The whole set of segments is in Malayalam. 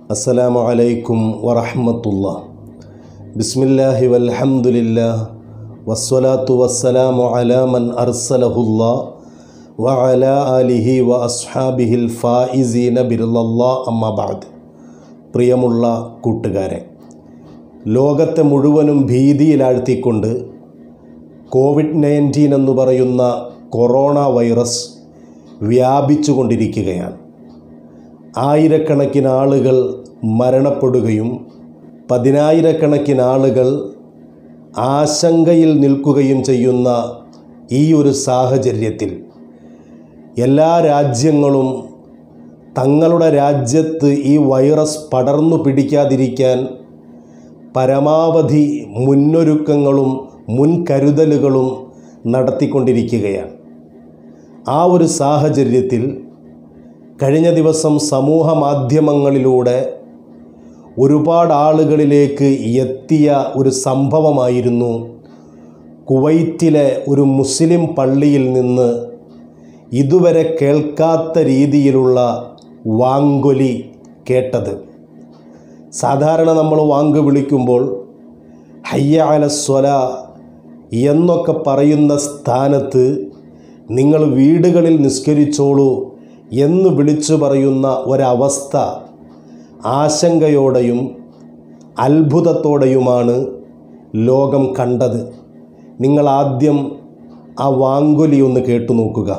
അസ്സലാമു അലൈക്കും വറഹ്മത്തുള്ള ബിസ്മില്ലാഹി വൽഹംദുലില്ലാ വസ്സലാത്തു വസ്സലാമു അലാ മൻ അർസലഹുല്ലാ വ അലാ ആലിഹി വ അസ്ഹാബിഹിൽ ഫായിസീന ബിർലല്ലാ അമ്മ ബഅദ് പ്രിയമുള്ള കൂട്ടുകാരെ ലോകത്തെ മുഴുവനും ഭീതിയിലാഴ്ത്തിക്കൊണ്ട് കോവിഡ് നയൻറ്റീൻ എന്ന് പറയുന്ന കൊറോണ വൈറസ് വ്യാപിച്ചു കൊണ്ടിരിക്കുകയാണ് ആയിരക്കണക്കിന് ആളുകൾ മരണപ്പെടുകയും പതിനായിരക്കണക്കിന് ആളുകൾ ആശങ്കയിൽ നിൽക്കുകയും ചെയ്യുന്ന ഈ ഒരു സാഹചര്യത്തിൽ എല്ലാ രാജ്യങ്ങളും തങ്ങളുടെ രാജ്യത്ത് ഈ വൈറസ് പടർന്നു പിടിക്കാതിരിക്കാൻ പരമാവധി മുന്നൊരുക്കങ്ങളും മുൻകരുതലുകളും നടത്തിക്കൊണ്ടിരിക്കുകയാണ് ആ ഒരു സാഹചര്യത്തിൽ കഴിഞ്ഞ ദിവസം സമൂഹ മാധ്യമങ്ങളിലൂടെ ഒരുപാട് ആളുകളിലേക്ക് എത്തിയ ഒരു സംഭവമായിരുന്നു കുവൈറ്റിലെ ഒരു മുസ്ലിം പള്ളിയിൽ നിന്ന് ഇതുവരെ കേൾക്കാത്ത രീതിയിലുള്ള വാങ്കൊലി കേട്ടത് സാധാരണ നമ്മൾ വാങ്ക് വിളിക്കുമ്പോൾ ഹയ്യ അലസ്വല എന്നൊക്കെ പറയുന്ന സ്ഥാനത്ത് നിങ്ങൾ വീടുകളിൽ നിസ്കരിച്ചോളൂ എന്ന് വിളിച്ചു പറയുന്ന ഒരവസ്ഥ ആശങ്കയോടെയും അത്ഭുതത്തോടെയുമാണ് ലോകം കണ്ടത് നിങ്ങൾ ആദ്യം ആ വാങ്കൊലി ഒന്ന് കേട്ടു നോക്കുക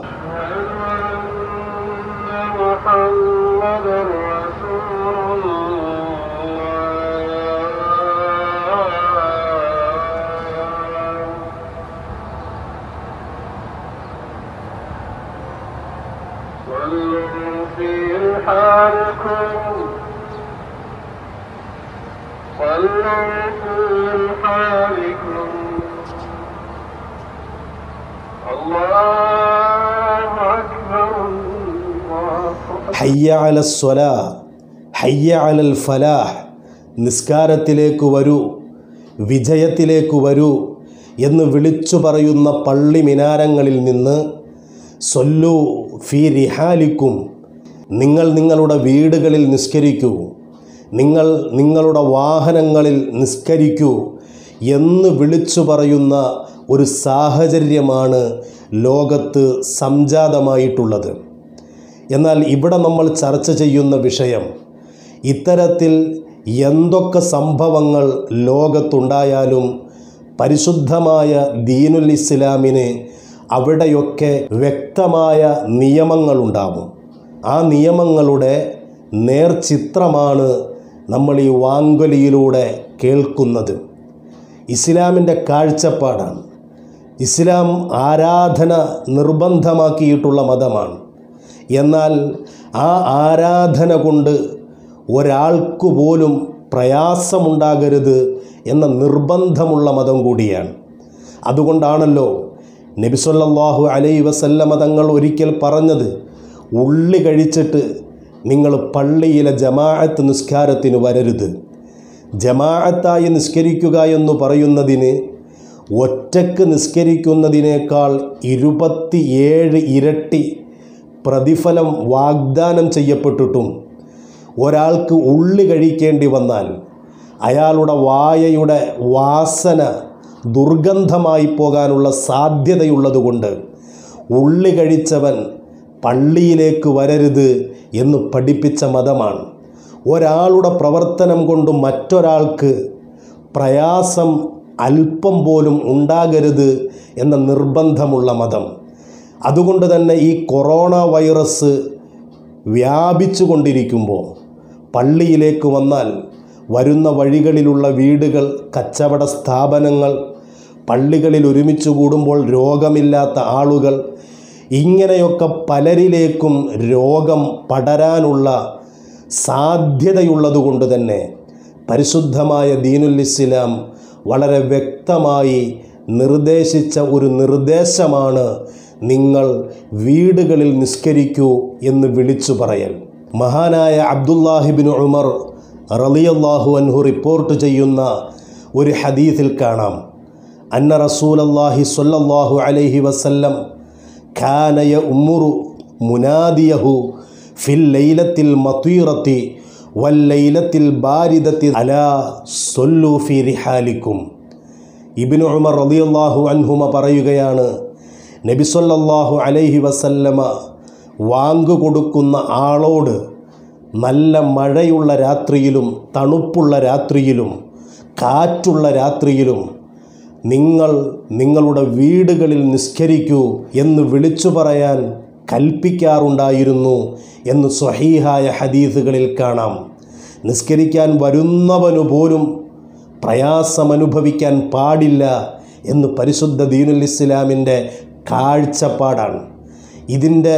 محمد رسول الله صلوا في رحالكم صلوا في رحالكم الله أكبر الله أكبر ഹയ്യ അലസ്വല ഹയ്യ അലൽ ഫലാഹ് നിസ്കാരത്തിലേക്ക് വരൂ വിജയത്തിലേക്ക് വരൂ എന്ന് വിളിച്ചു പറയുന്ന പള്ളി മിനാരങ്ങളിൽ നിന്ന് സൊല്ലു ഫി റിഹാലിക്കും നിങ്ങൾ നിങ്ങളുടെ വീടുകളിൽ നിസ്കരിക്കൂ നിങ്ങൾ നിങ്ങളുടെ വാഹനങ്ങളിൽ നിസ്കരിക്കൂ എന്ന് വിളിച്ചു പറയുന്ന ഒരു സാഹചര്യമാണ് ലോകത്ത് സംജാതമായിട്ടുള്ളത് എന്നാൽ ഇവിടെ നമ്മൾ ചർച്ച ചെയ്യുന്ന വിഷയം ഇത്തരത്തിൽ എന്തൊക്കെ സംഭവങ്ങൾ ലോകത്തുണ്ടായാലും പരിശുദ്ധമായ ദീനുൽ ഇസ്ലാമിന് അവിടെയൊക്കെ വ്യക്തമായ നിയമങ്ങളുണ്ടാവും ആ നിയമങ്ങളുടെ നേർചിത്രമാണ് നമ്മൾ ഈ വാങ്കൊലിയിലൂടെ കേൾക്കുന്നത് ഇസ്ലാമിൻ്റെ കാഴ്ചപ്പാടാണ് ഇസ്ലാം ആരാധന നിർബന്ധമാക്കിയിട്ടുള്ള മതമാണ് എന്നാൽ ആ ആരാധന കൊണ്ട് ഒരാൾക്കു പോലും പ്രയാസമുണ്ടാകരുത് എന്ന നിർബന്ധമുള്ള മതം കൂടിയാണ് അതുകൊണ്ടാണല്ലോ നബിസൊല്ലാഹു അലൈ വസല്ലമ തങ്ങൾ ഒരിക്കൽ പറഞ്ഞത് ഉള്ളി കഴിച്ചിട്ട് നിങ്ങൾ പള്ളിയിലെ ജമാഅത്ത് നിസ്കാരത്തിന് വരരുത് ജമാഅത്തായി നിസ്കരിക്കുക എന്ന് പറയുന്നതിന് ഒറ്റക്ക് നിസ്കരിക്കുന്നതിനേക്കാൾ ഇരുപത്തിയേഴ് ഇരട്ടി പ്രതിഫലം വാഗ്ദാനം ചെയ്യപ്പെട്ടിട്ടും ഒരാൾക്ക് ഉള്ളി കഴിക്കേണ്ടി വന്നാൽ അയാളുടെ വായയുടെ വാസന ദുർഗന്ധമായി പോകാനുള്ള സാധ്യതയുള്ളതുകൊണ്ട് ഉള്ളി കഴിച്ചവൻ പള്ളിയിലേക്ക് വരരുത് എന്ന് പഠിപ്പിച്ച മതമാണ് ഒരാളുടെ പ്രവർത്തനം കൊണ്ട് മറ്റൊരാൾക്ക് പ്രയാസം അല്പം പോലും ഉണ്ടാകരുത് എന്ന നിർബന്ധമുള്ള മതം അതുകൊണ്ട് തന്നെ ഈ കൊറോണ വൈറസ് വ്യാപിച്ചു കൊണ്ടിരിക്കുമ്പോൾ പള്ളിയിലേക്ക് വന്നാൽ വരുന്ന വഴികളിലുള്ള വീടുകൾ കച്ചവട സ്ഥാപനങ്ങൾ പള്ളികളിൽ ഒരുമിച്ച് കൂടുമ്പോൾ രോഗമില്ലാത്ത ആളുകൾ ഇങ്ങനെയൊക്കെ പലരിലേക്കും രോഗം പടരാനുള്ള സാധ്യതയുള്ളതുകൊണ്ട് തന്നെ പരിശുദ്ധമായ ദീനുൽ ഇസ്ലാം വളരെ വ്യക്തമായി നിർദ്ദേശിച്ച ഒരു നിർദ്ദേശമാണ് നിങ്ങൾ വീടുകളിൽ നിസ്കരിക്കൂ എന്ന് വിളിച്ചു പറയൽ മഹാനായ അബ്ദുല്ലാഹിബിൻ ഉമർ റളിയല്ലാഹു അൻഹു റിപ്പോർട്ട് ചെയ്യുന്ന ഒരു ഹദീസിൽ കാണാം അന്ന റസൂലല്ലാഹി സ്വല്ലല്ലാഹു അലൈഹി വസല്ലം ഖാനയ ഉമ്മുറു മുനാദിയഹു ഫിൽ ലൈലത്തിൽ മത്തീറത്തി വല്ലൈലത്തിൽ ബാരിദത്തി അലാ സൊല്ലു ഫി റിഹാലിക്കും ഇബിനു ഉമർ റളിയല്ലാഹു അൻഹുമ പറയുകയാണ് നബി സല്ലല്ലാഹു അലൈഹി വസല്ലമ വാങ്ക് കൊടുക്കുന്ന ആളോട് നല്ല മഴയുള്ള രാത്രിയിലും തണുപ്പുള്ള രാത്രിയിലും കാറ്റുള്ള രാത്രിയിലും നിങ്ങൾ നിങ്ങളുടെ വീടുകളിൽ നിസ്കരിക്കൂ എന്ന് വിളിച്ചു പറയാൻ കൽപ്പിക്കാറുണ്ടായിരുന്നു എന്ന് സ്വഹീഹായ ഹദീസുകളിൽ കാണാം നിസ്കരിക്കാൻ വരുന്നവനു പോലും പ്രയാസമനുഭവിക്കാൻ പാടില്ല എന്ന് പരിശുദ്ധ ദീനുൽ ഇസ്ലാമിൻ്റെ കാഴ്ചപ്പാടാണ് ഇതിൻ്റെ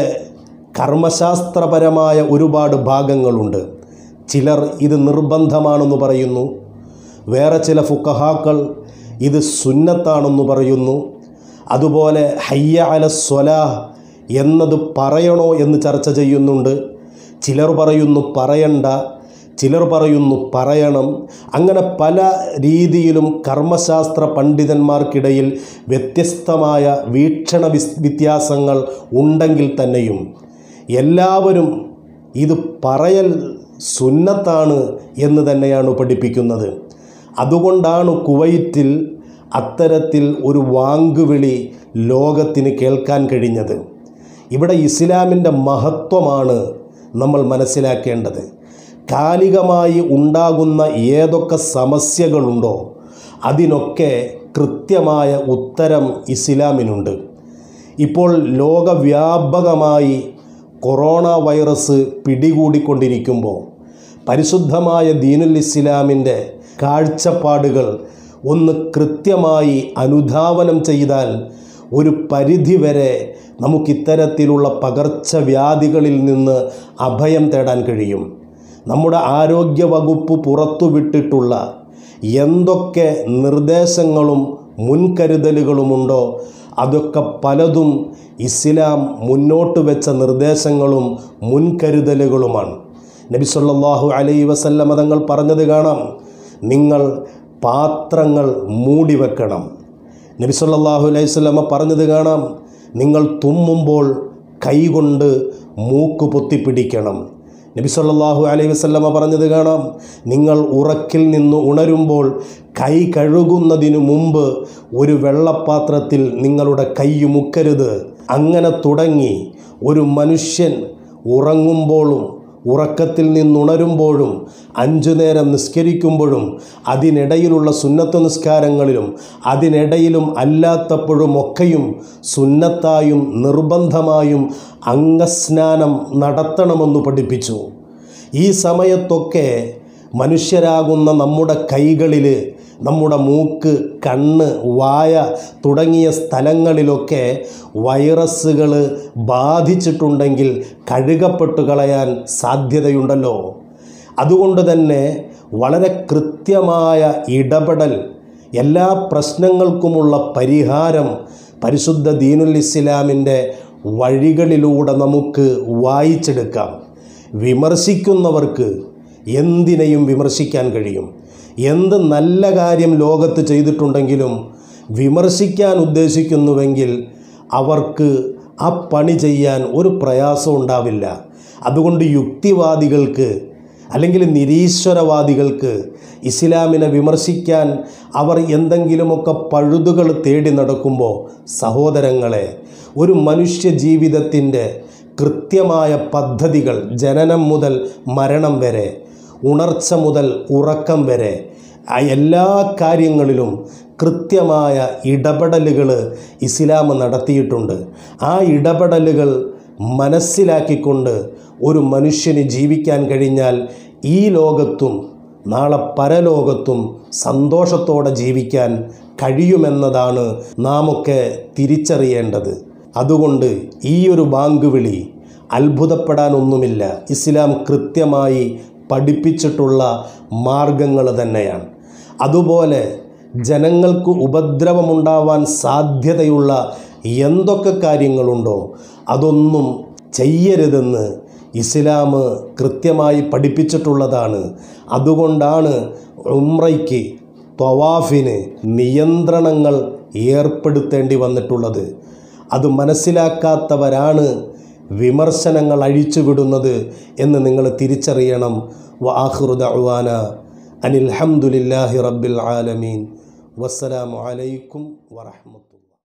കർമ്മശാസ്ത്രപരമായ ഒരുപാട് ഭാഗങ്ങളുണ്ട് ചിലർ ഇത് നിർബന്ധമാണെന്ന് പറയുന്നു വേറെ ചില ഫുക്കഹാക്കൾ ഇത് സുന്നത്താണെന്ന് പറയുന്നു അതുപോലെ ഹയ്യ അല സ്വലാഹ് എന്നത് പറയണോ എന്ന് ചർച്ച ചെയ്യുന്നുണ്ട് ചിലർ പറയുന്നു പറയണ്ട ചിലർ പറയുന്നു പറയണം അങ്ങനെ പല രീതിയിലും കർമ്മശാസ്ത്ര പണ്ഡിതന്മാർക്കിടയിൽ വ്യത്യസ്തമായ വീക്ഷണ വിസ് വ്യത്യാസങ്ങൾ ഉണ്ടെങ്കിൽ തന്നെയും എല്ലാവരും ഇത് പറയൽ സുന്നത്താണ് എന്ന് തന്നെയാണ് പഠിപ്പിക്കുന്നത് അതുകൊണ്ടാണ് കുവൈറ്റിൽ അത്തരത്തിൽ ഒരു വാങ്കുവിളി ലോകത്തിന് കേൾക്കാൻ കഴിഞ്ഞത് ഇവിടെ ഇസ്ലാമിൻ്റെ മഹത്വമാണ് നമ്മൾ മനസ്സിലാക്കേണ്ടത് കാലികമായി ഉണ്ടാകുന്ന ഏതൊക്കെ സമസ്യകളുണ്ടോ അതിനൊക്കെ കൃത്യമായ ഉത്തരം ഇസ്ലാമിനുണ്ട് ഇപ്പോൾ ലോകവ്യാപകമായി കൊറോണ വൈറസ് പിടികൂടിക്കൊണ്ടിരിക്കുമ്പോൾ പരിശുദ്ധമായ ദീനുൽ ഇസ്ലാമിൻ്റെ കാഴ്ചപ്പാടുകൾ ഒന്ന് കൃത്യമായി അനുധാവനം ചെയ്താൽ ഒരു പരിധിവരെ നമുക്കിത്തരത്തിലുള്ള പകർച്ചവ്യാധികളിൽ നിന്ന് അഭയം തേടാൻ കഴിയും നമ്മുടെ ആരോഗ്യ വകുപ്പ് പുറത്തുവിട്ടിട്ടുള്ള എന്തൊക്കെ നിർദ്ദേശങ്ങളും മുൻകരുതലുകളുമുണ്ടോ അതൊക്കെ പലതും ഇസ്ലാം മുന്നോട്ട് വെച്ച നിർദ്ദേശങ്ങളും മുൻകരുതലുകളുമാണ് നബി സല്ലല്ലാഹു അലൈഹി വസല്ലമ തങ്ങൾ പറഞ്ഞത് കാണാം നിങ്ങൾ പാത്രങ്ങൾ മൂടി വെക്കണം നബി സല്ലല്ലാഹു അലൈഹി വസല്ലമ പറഞ്ഞത് കാണാം നിങ്ങൾ തുമ്മുമ്പോൾ കൈകൊണ്ട് മൂക്ക് പൊത്തിപ്പിടിക്കണം നബി സല്ലല്ലാഹു അലൈഹി വസല്ലമ പറഞ്ഞത് കാണാം നിങ്ങൾ ഉറക്കിൽ നിന്ന് ഉണരുമ്പോൾ കൈ കഴുകുന്നതിനു മുമ്പ് ഒരു വെള്ളപ്പാത്രത്തിൽ നിങ്ങളുടെ കൈ മുക്കരുത് അങ്ങനെ തുടങ്ങി ഒരു മനുഷ്യൻ ഉറങ്ങുമ്പോഴും ഉറക്കത്തിൽ നിന്നുണരുമ്പോഴും അഞ്ചു നേരം നിസ്കരിക്കുമ്പോഴും അതിനിടയിലുള്ള സുന്നത്ത് നിസ്കാരങ്ങളിലും അതിനിടയിലും അല്ലാത്തപ്പോഴും ഒക്കെയും സുന്നത്തായും നിർബന്ധമായും അംഗസ്നാനം നടത്തണമെന്ന് പഠിപ്പിച്ചു ഈ സമയത്തൊക്കെ മനുഷ്യരാകുന്ന നമ്മുടെ കൈകളിൽ നമ്മുടെ മൂക്ക് കണ്ണ് വായ തുടങ്ങിയ സ്ഥലങ്ങളിലൊക്കെ വൈറസുകൾ ബാധിച്ചിട്ടുണ്ടെങ്കിൽ കഴുകപ്പെട്ടു കളയാൻ സാധ്യതയുണ്ടല്ലോ അതുകൊണ്ട് തന്നെ വളരെ കൃത്യമായ ഇടപെടൽ എല്ലാ പ്രശ്നങ്ങൾക്കുമുള്ള പരിഹാരം പരിശുദ്ധ ദീനുൽ ഇസ്ലാമിൻ്റെ വഴികളിലൂടെ നമുക്ക് വായിച്ചെടുക്കാം വിമർശിക്കുന്നവർക്ക് എന്തിനേയും വിമർശിക്കാൻ കഴിയും എന്ത് നല്ല കാര്യം ലോകത്ത് ചെയ്തിട്ടുണ്ടെങ്കിലും വിമർശിക്കാൻ ഉദ്ദേശിക്കുന്നുവെങ്കിൽ അവർക്ക് ആ പണി ചെയ്യാൻ ഒരു പ്രയാസം ഉണ്ടാവില്ല അതുകൊണ്ട് യുക്തിവാദികൾക്ക് അല്ലെങ്കിൽ നിരീശ്വരവാദികൾക്ക് ഇസ്ലാമിനെ വിമർശിക്കാൻ അവർ എന്തെങ്കിലുമൊക്കെ പഴുതുകൾ തേടി നടക്കുമ്പോൾ സഹോദരങ്ങളെ ഒരു മനുഷ്യ ജീവിതത്തിൻ്റെ കൃത്യമായ പദ്ധതികൾ ജനനം മുതൽ മരണം വരെ ഉണർച്ച മുതൽ ഉറക്കം വരെ ആ എല്ലാ കാര്യങ്ങളിലും കൃത്യമായ ഇടപെടലുകൾ ഇസ്ലാം നടത്തിയിട്ടുണ്ട് ആ ഇടപെടലുകൾ മനസ്സിലാക്കിക്കൊണ്ട് ഒരു മനുഷ്യന് ജീവിക്കാൻ കഴിഞ്ഞാൽ ഈ ലോകത്തും നാളെ പരലോകത്തും സന്തോഷത്തോടെ ജീവിക്കാൻ കഴിയുമെന്നതാണ് നാമൊക്കെ തിരിച്ചറിയേണ്ടത് അതുകൊണ്ട് ഈ ഒരു ബാങ്ക് വിളി അത്ഭുതപ്പെടാനൊന്നുമില്ല ഇസ്ലാം കൃത്യമായി പഠിപ്പിച്ചിട്ടുള്ള മാർഗങ്ങൾ തന്നെയാണ് അതുപോലെ ജനങ്ങൾക്ക് ഉപദ്രവമുണ്ടാവാൻ സാധ്യതയുള്ള എന്തൊക്കെ കാര്യങ്ങളുണ്ടോ അതൊന്നും ചെയ്യരുതെന്ന് ഇസ്ലാം കൃത്യമായി പഠിപ്പിച്ചിട്ടുള്ളതാണ് അതുകൊണ്ടാണ് ഉമ്രയ്ക്ക് ത്വവാഫിന് നിയന്ത്രണങ്ങൾ ഏർപ്പെടുത്തേണ്ടി വന്നിട്ടുള്ളത് അത് മനസ്സിലാക്കാത്തവരാണ് വിമർശനങ്ങൾ അഴിച്ചുവിടുന്നത് എന്ന് നിങ്ങൾ തിരിച്ചറിയണം വ ആഹ്റുദഅവാന അനിൽഹമുല്ലാഹി റബ്ബിൽ ആലമീൻ വസ്സലാമു അലൈക്കും വറഹ്മത്തുള്ളാഹി